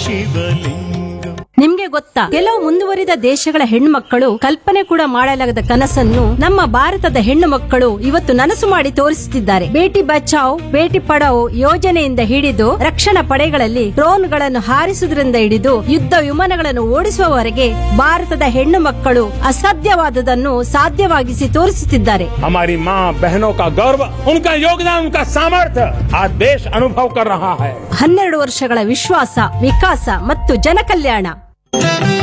ಶಿವಲಿಂಗಂ ನಿಮ್ಗೆ ಗೊತ್ತಾ ಕೆಲವು ಮುಂದುವರಿದ ದೇಶಗಳ ಹೆಣ್ಮಕ್ಕಳು ಕಲ್ಪನೆ ಕೂಡ ಮಾಡಲಾಗದ ಕನಸನ್ನು ನಮ್ಮ ಭಾರತದ ಹೆಣ್ಣು ಮಕ್ಕಳು ಇವತ್ತು ನನಸು ಮಾಡಿ ತೋರಿಸುತ್ತಿದ್ದಾರೆ ಬೇಟಿ ಬಚಾವ್ ಬೇಟಿ ಪಡಾವ್ ಯೋಜನೆಯಿಂದ ಹಿಡಿದು ರಕ್ಷಣಾ ಪಡೆಗಳಲ್ಲಿ ಡ್ರೋನ್ಗಳನ್ನು ಹಾರಿಸುವುದರಿಂದ ಹಿಡಿದು ಯುದ್ಧ ವಿಮಾನಗಳನ್ನು ಓಡಿಸುವವರೆಗೆ ಭಾರತದ ಹೆಣ್ಣು ಮಕ್ಕಳು ಅಸಾಧ್ಯವಾದದನ್ನು ಸಾಧ್ಯವಾಗಿಸಿ ತೋರಿಸುತ್ತಿದ್ದಾರೆ हमारी माँ बहनों का गौरव उनका योगदान उनका सामर्थ्य आज देश अनुभव कर रहा है ಹನ್ನೆರಡು ವರ್ಷಗಳ ವಿಶ್ವಾಸ ವಿಕಾಸ ಮತ್ತು ಜನಕಲ್ಯಾಣ